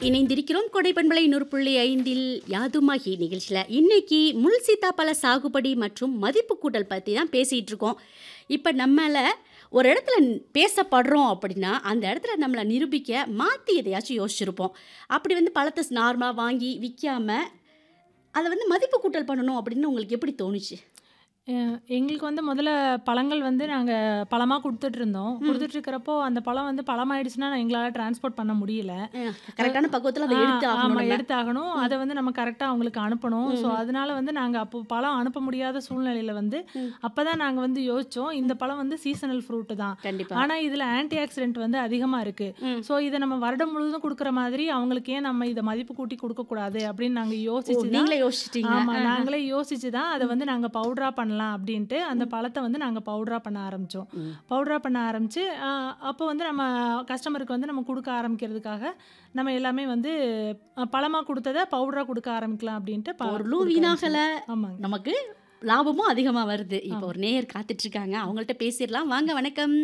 இணைந்திருக்கிறோம் கொடைப்பண்பலை நூறு புள்ளி ஐந்தில் யாதுமாகி நிகழ்ச்சியில் இன்னைக்கு முள் சீத்தாப்பழ சாகுபடி மற்றும் மதிப்பு கூட்டல் பற்றி தான் பேசிகிட்டு இருக்கோம் இப்போ நம்மளை ஒரு இடத்துல ந- பேசப்படுறோம் அப்படின்னா அந்த இடத்துல நம்மளை நிரூபிக்க மாற்றி எதையாச்சும் யோசிச்சிருப்போம் அப்படி வந்து பழத்தை நார்மலாக வாங்கி விற்காம அதை வந்து மதிப்பு கூட்டல் பண்ணணும் அப்படின்னு உங்களுக்கு எப்படி தோணுச்சு அஹ் எங்களுக்கு வந்து முதல்ல பழங்கள் வந்து நாங்கள் பழமாக கொடுத்துட்டு இருந்தோம் ம். கொடுத்துட்டு இருக்கிறப்போ அந்த பழம் வந்து பழமாயிடுச்சுன்னா எங்களால் டிரான்ஸ்போர்ட் பண்ண முடியல கரெக்டான பக்குவத்தில் அதை எடுத்து ஆ, ஆகணும் ஆமா நம்ம. எடுத்தாகணும் அதை வந்து நம்ம கரெக்டாக அவங்களுக்கு அனுப்பணும் ஸோ ம். அதனால வந்து நாங்கள் அப்போ பழம் அனுப்ப முடியாத சூழ்நிலையில் வந்து ம். அப்போ தான் நாங்கள் வந்து யோசித்தோம் இந்த பழம் வந்து சீசனல் ஃப்ரூட்டு தான் கண்டிப்பா ஆனால் இதில் ஆன்டி ஆக்சிடென்ட் வந்து அதிகமாக இருக்குது ம். ஸோ இதை நம்ம வருடம் முழுவதும் கொடுக்குற மாதிரி அவங்களுக்கு ஏன் நம்ம இதை மதிப்பு கூட்டி கொடுக்கக்கூடாது அப்படின்னு நாங்கள் ஓ, யோசிச்சு தான் நீங்களே யோசிச்சிட்டீங்க ஆமா நாங்களே யோசிச்சு தான் அதை வந்து நாங்க பவுடரா பண்ணலாம் அப்படின்ட்டு அந்த பழத்தை வந்து நாங்க பவுடரா பண்ண ஆரம்பிச்சோம் ம். பவுடரா பண்ண ஆரம்பிச்சு ஆஹ், அப்போ வந்து நம்ம கஸ்டமருக்கு வந்து நம்ம கொடுக்க ஆரம்பிக்கிறதுக்காக நம்ம எல்லாமே வந்து அஹ், பழமா கொடுத்ததை பவுடரா கொடுக்க ஆரம்பிக்கலாம் அப்படின்ட்டு ப- பொருளும் கொடுக்க வீணாகல ஆரம்பிச்சோம். ஆமாங்க நமக்கு லாபமும் அதிகமா வருது இப்போ ஆமா. ஒரு நேயர் காத்துட்டு இருக்காங்க அவங்கள்ட்ட பேசிடலாம் வாங்க வணக்கம்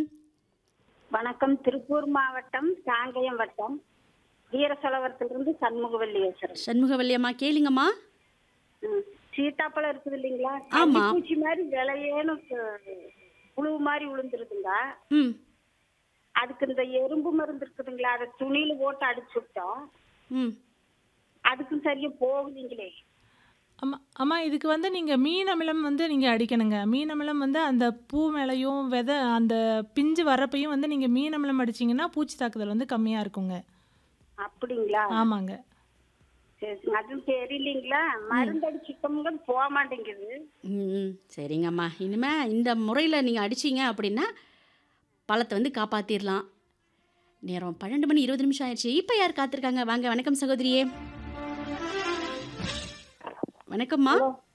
வணக்கம் திருப்பூர் மாவட்டம் காங்கயம் வட்டம் வீரசலவரத்திலிருந்து சண்முகவல்லி பேசுறேன் சண்முகவல்லியம்மா கேளுங்கம்மா ம். சீத்தாப்பழம் இருக்குது இல்லைங்களா ஆமா. பூச்சி மாதிரி விலையேன்னு புழு மாதிரி விழுந்துருதுங்க ம் அதுக்கு இந்த எறும்பு மருந்து இருக்குதுங்களா அதை துணியில போட்டு அடிச்சு விட்டோம் ம் அதுக்கும் சரியா போகுதுங்களே ஆமா ஆமா இதுக்கு வந்து நீங்க மீன் அமிலம் வந்து நீங்க அடிக்கணுங்க மீன் அமிலம் வந்து அந்த பூ மேலையும் விதை அந்த பிஞ்சு வரப்பையும் வந்து நீங்க மீன் அமிலம் அடிச்சீங்கன்னா பூச்சி தாக்குதல் வந்து கம்மியா இருக்குங்க அப்படிங்களா ஆமாங்க சரி சரி. அதுவும் தெரியலீங்களா மருந்து அடிச்சுட்டோம்ங்க போக மாட்டேங்குது ம், ம் சரிங்கம்மா இனிமே இந்த முறையில் நீங்கள் அடிச்சீங்க அப்படின்னா பழத்தை வந்து காப்பாற்றிடலாம் நேரம் பன்னெண்டு மணி இருபது நிமிஷம் ஆயிடுச்சு இப்போ யார் காத்திருக்காங்க வாங்க வணக்கம் சகோதரியே வணக்கம்மா ஹலோ